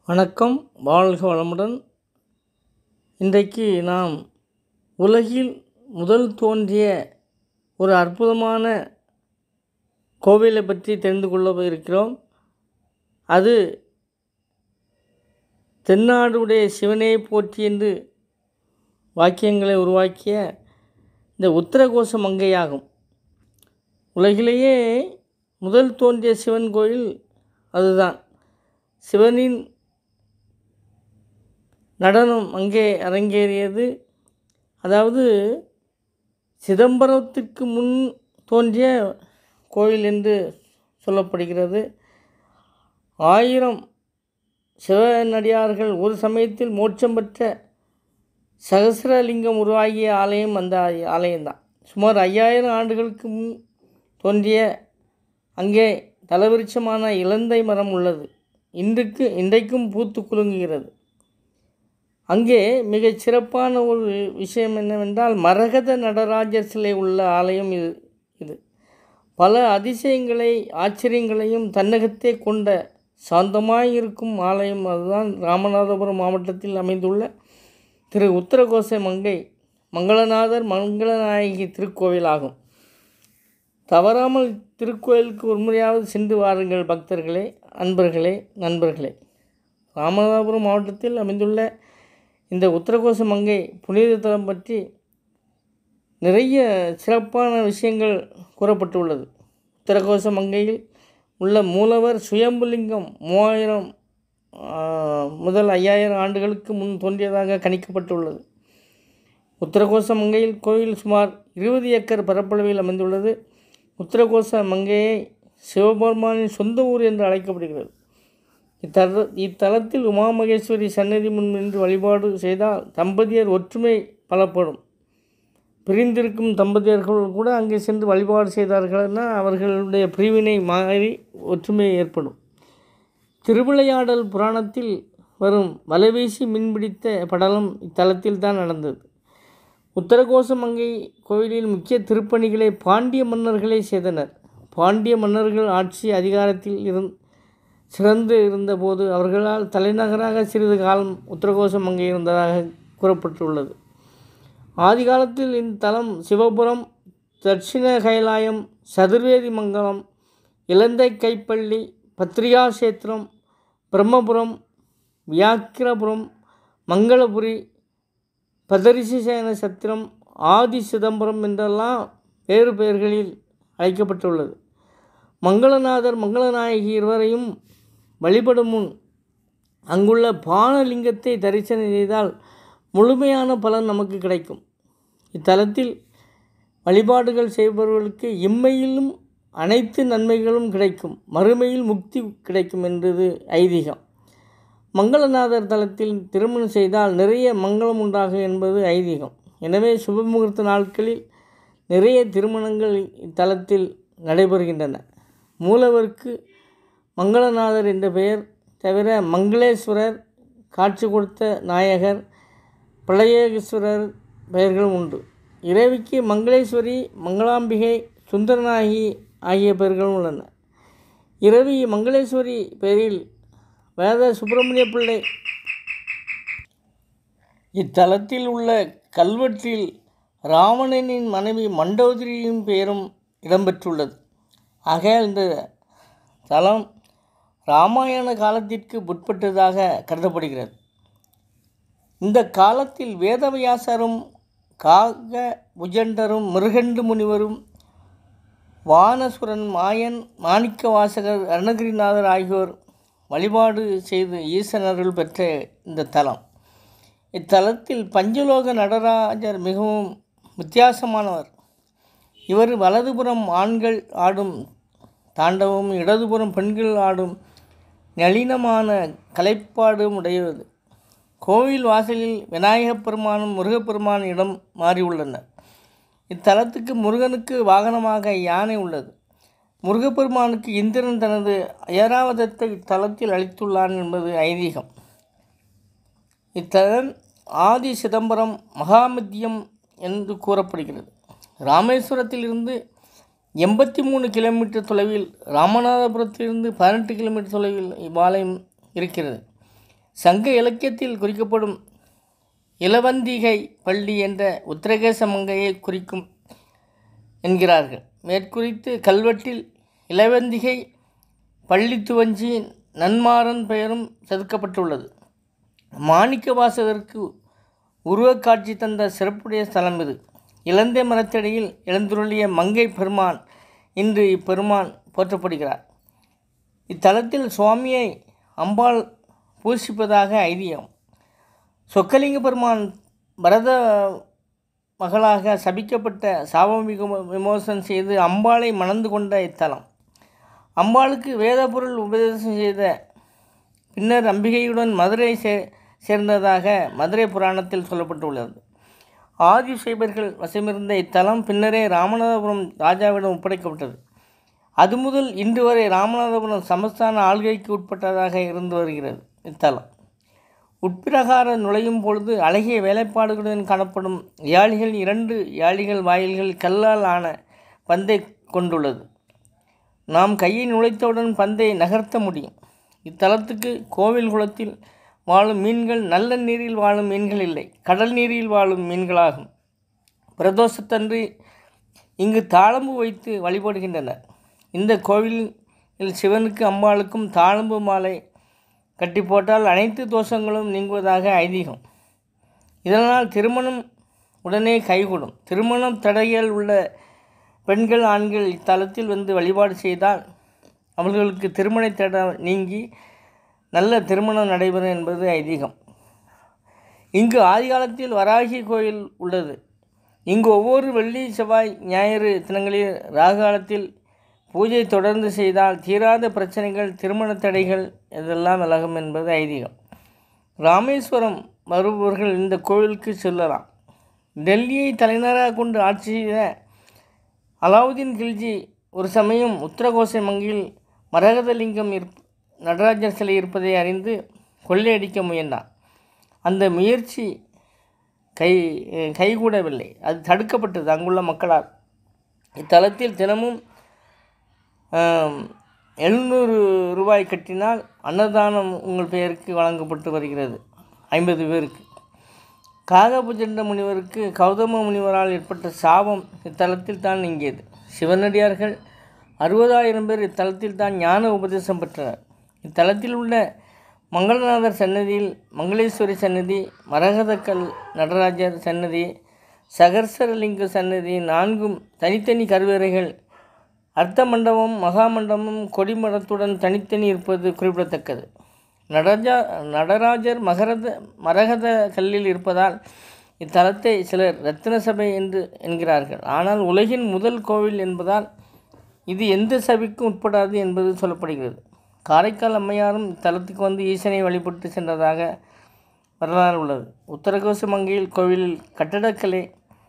வணக்கம் வாழ்க வளமுடன் இன்றைக்கு நாம் உலகில் முதல் தோன்றிய ஒரு அற்புதமான கோவிலை பற்றி தெரிந்து கொள்ள இருக்கிறோம் அது தென்னாடுடைய சிவனே போற்றி என்று வாக்கியங்களை உருவாக்கிய இந்த உத்தரகோச மங்கையாகும் உலகிலேயே முதல் தோன்றிய சிவன் கோயில் அதுதான் சிவனின் நடனம் அங்கே அரங்கேறியது அதாவது சிதம்பரத்திற்கு முன் தோன்றிய கோயில் என்று சொல்லப்படுகிறது ஆயிரம் சிவனடியார்கள் ஒரு சமயத்தில் மோட்சம் பெற்ற சகசிரலிங்கம் உருவாகிய ஆலயம் அந்த ஆலயம்தான் சுமார் ஐயாயிரம் ஆண்டுகளுக்கு முன் தோன்றிய அங்கே தலவிருட்சமான இலந்தை மரம் உள்ளது இன்றைக்கு இன்றைக்கும் பூத்து குலுங்குகிறது அங்கே மிகச் சிறப்பான ஒரு விஷயம் என்னவென்றால் மரகத நடராஜர் சிலை உள்ள ஆலயம் இது இது பல அதிசயங்களை ஆச்சரியங்களையும் தன்னகத்தே கொண்ட சாந்தமாய் இருக்கும் ஆலயம் அதுதான் ராமநாதபுரம் மாவட்டத்தில் அமைந்துள்ள திரு உத்தரகோசை மங்கை மங்களநாதர் மங்களநாயகி திருக்கோவில் ஆகும் தவறாமல் திருக்கோயிலுக்கு ஒரு முறையாவது சென்று வாருங்கள் பக்தர்களே அன்பர்களே நண்பர்களே ராமநாதபுரம் மாவட்டத்தில் அமைந்துள்ள இந்த உத்தரகோச மங்கை புனித தலம் பற்றி நிறைய சிறப்பான விஷயங்கள் கூறப்பட்டுள்ளது உத்தரகோச மங்கையில் உள்ள மூலவர் சுயம்புலிங்கம் மூவாயிரம் முதல் ஐயாயிரம் ஆண்டுகளுக்கு முன் தோன்றியதாக கணிக்கப்பட்டுள்ளது உத்தரகோச மங்கையில் கோயில் சுமார் இருபது ஏக்கர் பரப்பளவில் அமைந்துள்ளது உத்தரகோச மங்கையை சிவபெருமானின் சொந்த ஊர் என்று அழைக்கப்படுகிறது இத்தல இத்தலத்தில் உமா மகேஸ்வரி சன்னதி முன் நின்று வழிபாடு செய்தால் தம்பதியர் ஒற்றுமை பலப்படும் பிரிந்திருக்கும் தம்பதியர்கள் கூட அங்கே சென்று வழிபாடு செய்தார்கள்னா அவர்களுடைய பிரிவினை மாறி ஒற்றுமை ஏற்படும் திருவிளையாடல் புராணத்தில் வரும் வலைவீசி மீன்பிடித்த படலம் இத்தலத்தில் தான் நடந்தது உத்தரகோசமங்கை கோயிலில் முக்கிய திருப்பணிகளை பாண்டிய மன்னர்களே செய்தனர் பாண்டிய மன்னர்கள் ஆட்சி அதிகாரத்தில் இருந் சிறந்து இருந்தபோது அவர்களால் தலைநகராக சிறிது காலம் உத்தரகோசமங்கை இருந்ததாக கூறப்பட்டுள்ளது ஆதி காலத்தில் இத்தலம் சிவபுரம் தட்சிண கைலாயம் சதுர்வேதி மங்கலம் இலந்தை கைப்பள்ளி பத்ரிகாசேத்திரம் பிரம்மபுரம் வியாக்கிரபுரம் மங்களபுரி பதரிசிசேன சத்திரம் ஆதி சிதம்பரம் என்றெல்லாம் வேறு பெயர்களில் அழைக்கப்பட்டுள்ளது மங்களநாதர் மங்களநாயகி இருவரையும் வழிபடும் முன் அங்குள்ள பானலிங்கத்தை தரிசனம் செய்தால் முழுமையான பலன் நமக்கு கிடைக்கும் இத்தலத்தில் வழிபாடுகள் செய்பவர்களுக்கு இம்மையிலும் அனைத்து நன்மைகளும் கிடைக்கும் மறுமையில் முக்தி கிடைக்கும் என்றது ஐதீகம் மங்களநாதர் தலத்தில் திருமணம் செய்தால் நிறைய மங்களம் உண்டாகும் என்பது ஐதீகம் எனவே சுபமுகூர்த்த நாட்களில் நிறைய திருமணங்கள் இத்தலத்தில் நடைபெறுகின்றன மூலவருக்கு மங்களநாதர் என்ற பெயர் தவிர மங்களேஸ்வரர் காட்சி கொடுத்த நாயகர் பிரளயேஸ்வரர் பெயர்களும் உண்டு இறைவிக்கு மங்களேஸ்வரி மங்களாம்பிகை சுந்தரநாயகி ஆகிய பெயர்களும் உள்ளன இரவி மங்களேஸ்வரி பெயரில் வேத சுப்பிரமணிய பிள்ளை இத்தலத்தில் உள்ள கல்வெட்டில் ராவணனின் மனைவி மண்டோதரியின் பெயரும் இடம்பெற்றுள்ளது ஆக இந்த தலம் இராமாயண காலத்திற்கு முற்பட்டதாக கருதப்படுகிறது இந்த காலத்தில் வேதவியாசரும் காக புஜண்டரும் மிருகண்டு முனிவரும் வானசுரன் மாயன் மாணிக்க வாசகர் அருணகிரிநாதர் ஆகியோர் வழிபாடு செய்து ஈசனருள் பெற்ற இந்த தலம் இத்தலத்தில் பஞ்சலோக நடராஜர் மிகவும் வித்தியாசமானவர் இவர் வலதுபுறம் ஆண்கள் ஆடும் தாண்டவும் இடதுபுறம் பெண்கள் ஆடும் நளினமான கலைப்பாடும் உடையது கோவில் வாசலில் விநாயகப் பெருமானும் முருகப்பெருமான் இடம் மாறியுள்ளனர் இத்தலத்துக்கு முருகனுக்கு வாகனமாக யானை உள்ளது முருகப்பெருமானுக்கு இந்திரன் தனது ஐராவதத்தை இத்தலத்தில் அளித்துள்ளான் என்பது ஐதீகம் இத்தலம் ஆதி சிதம்பரம் மகாமத்தியம் என்று கூறப்படுகிறது ராமேஸ்வரத்திலிருந்து எண்பத்தி மூணு கிலோமீட்டர் தொலைவில் ராமநாதபுரத்திலிருந்து பதினெட்டு கிலோமீட்டர் தொலைவில் இவ்வாலயம் இருக்கிறது சங்க இலக்கியத்தில் குறிக்கப்படும் இலவந்திகை பள்ளி என்ற உத்தரகேச மங்கையை குறிக்கும் என்கிறார்கள் மேற்குறித்து கல்வெட்டில் இலவந்திகை பள்ளி துவஞ்சி நன்மாறன் பெயரும் செதுக்கப்பட்டுள்ளது மாணிக்க வாசகருக்கு உருவக்காட்சி தந்த சிறப்புடைய ஸ்தலம் இது இளந்தை மரத்தடியில் எழுந்துருளிய மங்கை பெருமான் இன்று இப்பெருமான் போற்றப்படுகிறார் இத்தலத்தில் சுவாமியை அம்பாள் பூசிப்பதாக ஐதீகம் சொக்கலிங்க பெருமான் பரத மகளாக சபிக்கப்பட்ட சாபம் விமோ- விமோசனம் செய்து அம்பாளை மணந்து கொண்ட இத்தலம் அம்பாளுக்கு வேத பொருள் உபதேசம் செய்த பின்னர் அம்பிகையுடன் மதுரை சே சேர்ந்ததாக மதுரை புராணத்தில் சொல்லப்பட்டுள்ளது ஆதிசைபர்கள் வசமிருந்த இத்தலம் பின்னரே ராமநாதபுரம் ராஜாவிடம் ஒப்படைக்கப்பட்டது அது முதல் இன்று வரை ராமநாதபுரம் சமஸ்தான ஆள்கைக்கு உட்பட்டதாக இருந்து வருகிறது இத்தலம் உட்பிரகார நுழையும் பொழுது அழகிய வேலைப்பாடுகளுடன் காணப்படும் யாழிகள் இரண்டு யாழிகள் வாயில்கள் கல்லால் ஆன பந்தை கொண்டுள்ளது நாம் கையை நுழைத்தவுடன் பந்தை நகர்த்த முடியும் இத்தலத்துக்கு கோவில் குளத்தில் வாழும் மீன்கள் நல்ல நீரில் வாழும் மீன்கள் இல்லை கடல் நீரில் வாழும் மீன்களாகும் பிரதோஷத்தன்று இங்கு தாளம்பு வைத்து வழிபடுகின்றனர் இந்த கோவிலில் சிவனுக்கு அம்பாளுக்கும் தாளம்பு மாலை கட்டி போட்டால் அனைத்து தோஷங்களும் நீங்குவதாக ஐதீகம் இதனால் திருமணம் உடனே கைகூடும் திருமணம் தடைகள் உள்ள பெண்கள் ஆண்கள் இத்தலத்தில் வந்து வழிபாடு செய்தால் அவர்களுக்கு திருமண தடை நீங்கி நல்ல திருமணம் நடைபெறும் என்பது ஐதீகம் இங்கு ஆதிகாலத்தில் வராகி கோயில் உள்ளது இங்கு ஒவ்வொரு வெள்ளி செவ்வாய் ஞாயிறு தினங்களில் ராகாலத்தில் பூஜை தொடர்ந்து செய்தால் தீராத பிரச்சனைகள் திருமண தடைகள் இதெல்லாம் விலகும் என்பது ஐதீகம் ராமேஸ்வரம் வருபவர்கள் இந்த கோவிலுக்கு செல்லலாம் டெல்லியை தலைநகராக கொண்டு ஆட்சி செய்த அலாவுதீன் கில்ஜி ஒரு சமயம் உத்தரகோசை மங்கில் மரகதலிங்கம் இருப் நடராஜர் சிலை இருப்பதை அறிந்து கொள்ளையடிக்க முயன்றான் அந்த முயற்சி கை கைகூடவில்லை அது தடுக்கப்பட்டது அங்குள்ள மக்களால் இத்தலத்தில் தினமும் எழுநூறு ரூபாய் கட்டினால் அன்னதானம் உங்கள் பெயருக்கு வழங்கப்பட்டு வருகிறது ஐம்பது பேருக்கு காகபுஜண்ட முனிவருக்கு கௌதம முனிவரால் ஏற்பட்ட சாபம் இத்தலத்தில் தான் நீங்கியது சிவனடியார்கள் அறுபதாயிரம் பேர் இத்தலத்தில் தான் ஞான உபதேசம் பெற்றனர் இத்தலத்தில் உள்ள மங்களநாதர் சன்னதியில் மங்களேஸ்வரி சன்னதி மரகதக்கல் நடராஜர் சன்னதி சகர்சரலிங்க சன்னதி நான்கும் தனித்தனி கருவறைகள் அர்த்த மண்டபம் மகா மண்டபம் கொடிமரத்துடன் தனித்தனி இருப்பது குறிப்பிடத்தக்கது நடராஜா நடராஜர் மகரத மரகத கல்லில் இருப்பதால் இத்தலத்தை சிலர் ரத்தின சபை என்று என்கிறார்கள் ஆனால் உலகின் முதல் கோவில் என்பதால் இது எந்த சபைக்கும் உட்படாது என்பது சொல்லப்படுகிறது காரைக்கால் அம்மையாரும் இத்தலத்துக்கு வந்து ஈசனை வழிபட்டு சென்றதாக வரலாறு உள்ளது உத்தரகோச மங்கையில் கோவிலில் கட்டடக்கலை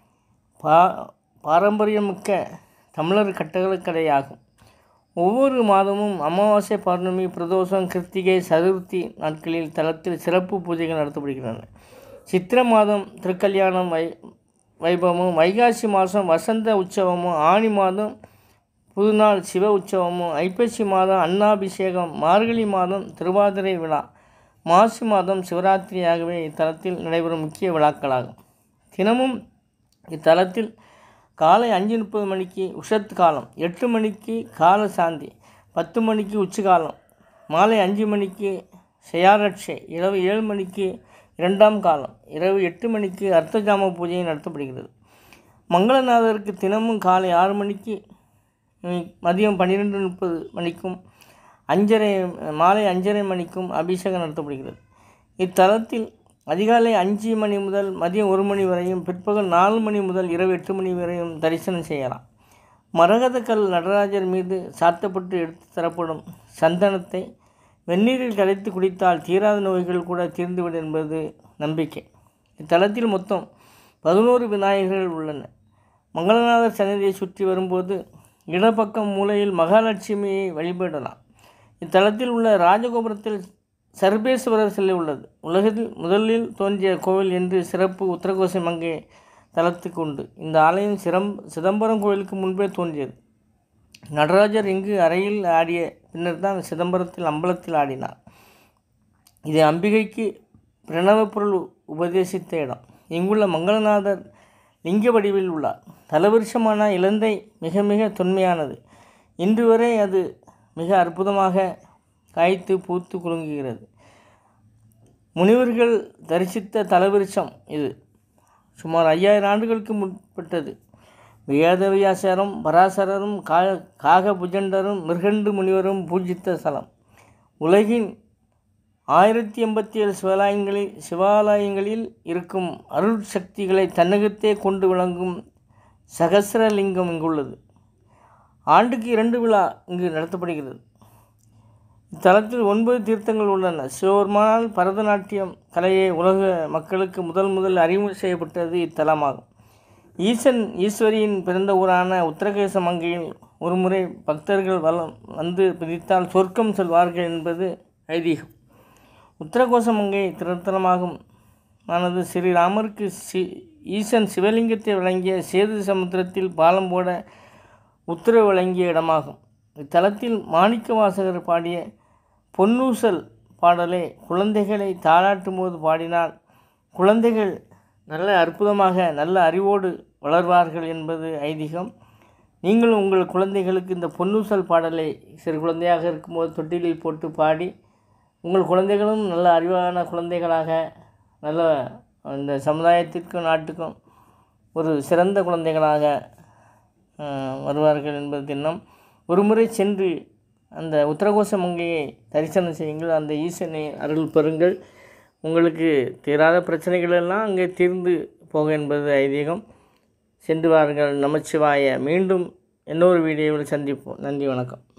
பா பாரம்பரியமிக்க தமிழர் கட்டடக்கலை ஆகும் ஒவ்வொரு மாதமும் அமாவாசை பௌர்ணமி பிரதோஷம் கிருத்திகை சதுர்த்தி நாட்களில் தலத்தில் சிறப்பு பூஜைகள் நடத்தப்படுகின்றன சித்திர மாதம் திருக்கல்யாணம் வை வைபவமும் வைகாசி மாதம் வசந்த உற்சவமும் ஆணி மாதம் புதுநாள் சிவ உற்சவமும் ஐப்பசி மாதம் அன்னாபிஷேகம் மார்கழி மாதம் திருவாதிரை விழா மாசி மாதம் சிவராத்திரியாகவே இத்தலத்தில் நடைபெறும் முக்கிய விழாக்களாகும் தினமும் இத்தலத்தில் காலை அஞ்சு முப்பது மணிக்கு உஷத் காலம் எட்டு மணிக்கு கால சாந்தி பத்து மணிக்கு உச்சிகாலம் மாலை அஞ்சு மணிக்கு ஷயாரட்சை இரவு ஏழு மணிக்கு இரண்டாம் காலம் இரவு எட்டு மணிக்கு அர்த்தஜாம பூஜை நடத்தப்படுகிறது மங்களநாதருக்கு தினமும் காலை ஆறு மணிக்கு உம், மதியம் பன்னிரெண்டு முப்பது மணிக்கும் அஞ்சரை மாலை அஞ்சரை மணிக்கும் அபிஷேகம் நடத்தப்படுகிறது இத்தலத்தில் அதிகாலை அஞ்சு மணி முதல் மதியம் ஒரு மணி வரையும் பிற்பகல் நாலு மணி முதல் இரவு எட்டு மணி வரையும் தரிசனம் செய்யலாம் மரகதக்கல் நடராஜர் மீது சாத்தப்பட்டு எடுத்து தரப்படும் சந்தனத்தை வெந்நீரில் கரைத்து குடித்தால் தீராத நோய்கள் கூட தீர்ந்துவிடும் என்பது நம்பிக்கை இத்தலத்தில் மொத்தம் பதினோரு விநாயகர்கள் உள்ளன மங்களநாதர் சன்னதியை சுற்றி வரும்போது இடப்பக்கம் மூலையில் மகாலட்சுமியை வழிபடலாம் இத்தலத்தில் உள்ள ராஜகோபுரத்தில் சர்பேஸ்வரர் சிலை உள்ளது உலகத்தில் முதலில் தோன்றிய கோவில் என்று சிறப்பு உத்தரகோசை மங்கை தலத்துக்கு உண்டு இந்த ஆலயம் சிரம் சிதம்பரம் கோயிலுக்கு முன்பே தோன்றியது நடராஜர் இங்கு அறையில் ஆடிய பின்னர் தான் சிதம்பரத்தில் அம்பலத்தில் ஆடினார் இது அம்பிகைக்கு பிரணவ பொருள் உபதேசித்த இடம் இங்குள்ள மங்களநாதர் லிங்க வடிவில் உள்ளார் தலவிருஷமான இலந்தை மிக மிக தொன்மையானது இன்று வரை அது மிக அற்புதமாக காய்த்து பூத்து குலுங்குகிறது முனிவர்கள் தரிசித்த தலவிருஷம் இது சுமார் ஐயாயிரம் ஆண்டுகளுக்கு முற்பட்டது வேதவியாசரும் பராசரரும் கா காக புஜண்டரும் மிருகண்டு முனிவரும் பூஜித்த ஸ்தலம் உலகின் ஆயிரத்தி எண்பத்தி ஏழு சிவாலயங்களில் சிவாலயங்களில் இருக்கும் அருள் சக்திகளை தன்னகத்தே கொண்டு விளங்கும் சகசிரலிங்கம் இங்குள்ளது ஆண்டுக்கு இரண்டு விழா இங்கு நடத்தப்படுகிறது இத்தலத்தில் ஒன்பது தீர்த்தங்கள் உள்ளன சிவபெருமானால் பரதநாட்டியம் கலையை உலக மக்களுக்கு முதல் முதல் அறிமுகம் செய்யப்பட்டது இத்தலமாகும் ஈசன் ஈஸ்வரியின் பிறந்த ஊரான உத்தரகேச மங்கையில் ஒருமுறை பக்தர்கள் வலம் வந்து பிதித்தால் சொர்க்கம் செல்வார்கள் என்பது ஐதீகம் உத்தரகோச மங்கை திருத்தலமாகும் ஆனது ஸ்ரீராமருக்கு சி ஈசன் சிவலிங்கத்தை வழங்கிய சேது சமுத்திரத்தில் பாலம் போட உத்தரவு வழங்கிய இடமாகும் இத்தலத்தில் மாணிக்க வாசகர் பாடிய பொன்னூசல் பாடலை குழந்தைகளை தாளாட்டும் போது பாடினால் குழந்தைகள் நல்ல அற்புதமாக நல்ல அறிவோடு வளர்வார்கள் என்பது ஐதீகம் நீங்களும் உங்கள் குழந்தைகளுக்கு இந்த பொன்னூசல் பாடலை சிறு குழந்தையாக இருக்கும்போது தொட்டிலில் போட்டு பாடி உங்கள் குழந்தைகளும் நல்ல அறிவான குழந்தைகளாக நல்ல இந்த சமுதாயத்திற்கும் நாட்டுக்கும் ஒரு சிறந்த குழந்தைகளாக அஹ், வருவார்கள் என்பது திண்ணம் ஒருமுறை சென்று அந்த உத்தரகோச மங்கையை தரிசனம் செய்யுங்கள் அந்த ஈசனை அருள் பெறுங்கள் உங்களுக்கு தீராத பிரச்சனைகள் எல்லாம் அங்கே தீர்ந்து போக என்பது ஐதீகம் சென்று வாருங்கள் நமச்சிவாய மீண்டும் இன்னொரு வீடியோவில் சந்திப்போம் நன்றி வணக்கம்